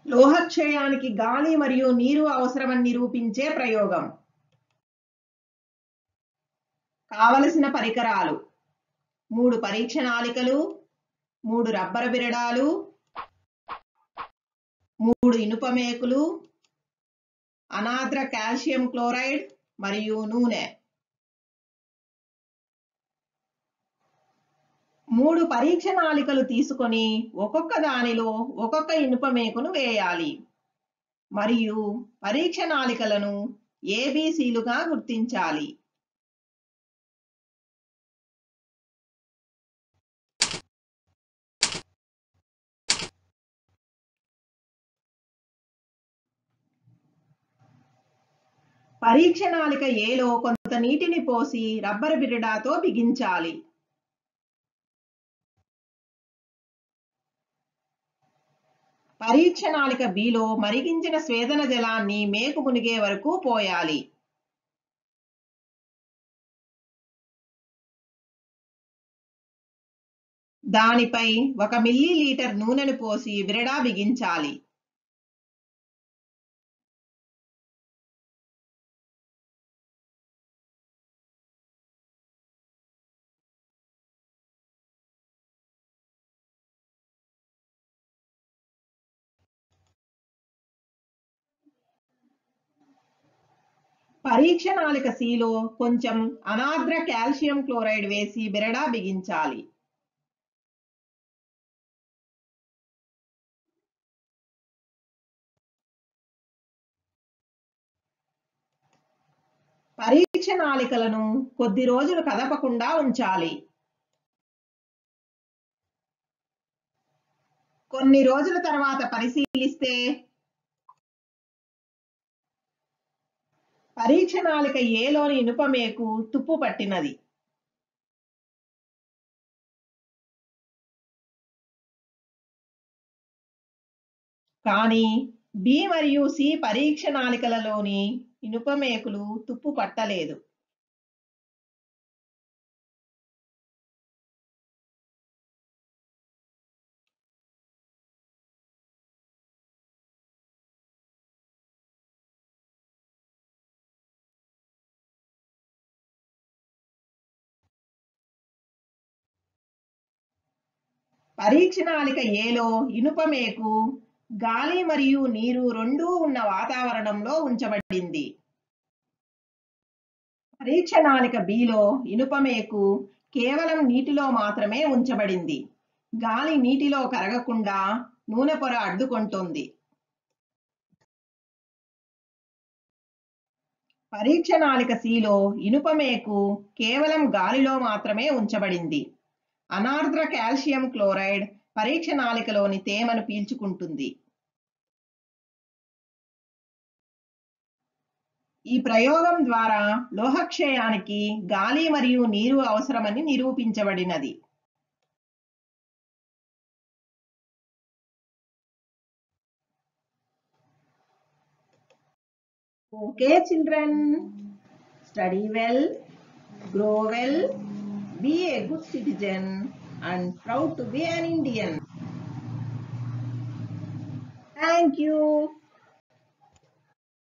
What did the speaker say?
లోహక్షయానికి గాలి మరియు నీరు అవసరమని నిరూపించే ప్రయోగం కావలసిన పరికరాలు మూడు పరీక్ష నాళికలు మూడు రబ్బరు బిరడాలు మూడు ఇనుప మేకులు అనాద్ర కాల్షియం క్లోరైడ్ మరియు నూనె మూడు పరీక్ష నాళికలు తీసుకొని ఒక్కొక్క దానిలో ఒక్కొక్క ఇనుప మేకును వేయాలి మరియు పరీక్ష నాళికలను ఏబీసీలుగా గుర్తించాలి పరీక్ష నాళిక ఏలో కొంత నీటిని పోసి రబ్బరు బిరడాతో బిగించాలి పరీక్ష నాళిక బిలో మరిగించిన స్వేదన జలాన్ని మేకు మునిగే వరకు పోయాలి దానిపై ఒక మిల్లీ లీటర్ నూనెను పోసి బిరడా బిగించాలి పరీక్ష నాళిక సిలో కొంచెం అనాద్ర కాల్షియం క్లోరైడ్ వేసి బిరడా బిగించాలి పరీక్ష నాళికలను కొద్ది రోజులు కదపకుండా ఉంచాలి కొన్ని రోజుల తర్వాత పరిశీలిస్తే పరీక్ష నాళిక ఏలోని ఇనుప మేకు తుప్పు పట్టినది కానీ బి మరియు సి పరీక్ష నాళికలలోని ఇనుప మేకులు తుప్పు పట్టలేదు పరీక్ష నాళిక ఏలో ఇనుప మేకు గాలి మరియు నీరు రెండూ ఉన్న వాతావరణంలో ఉంచబడింది పరీక్ష నాళిక బిలో ఇనుప మేకు కేవలం నీటిలో మాత్రమే ఉంచబడింది గాలి నీటిలో కరగకుండా నూనె పొర అడ్డుకుంటుంది పరీక్ష నాళిక సిలో ఇనుప మేకు కేవలం గాలిలో మాత్రమే ఉంచబడింది అనార్ద్ర కాల్షియం క్లోరైడ్ పరీక్ష నాళికలోని తేమను పీల్చుకుంటుంది ఈ ప్రయోగం ద్వారా లోహక్షయానికి గాలి మరియు నీరు అవసరమని నిరూపించబడినది Okay, children, study well, grow well, be a good citizen, and proud to be an Indian. Thank you.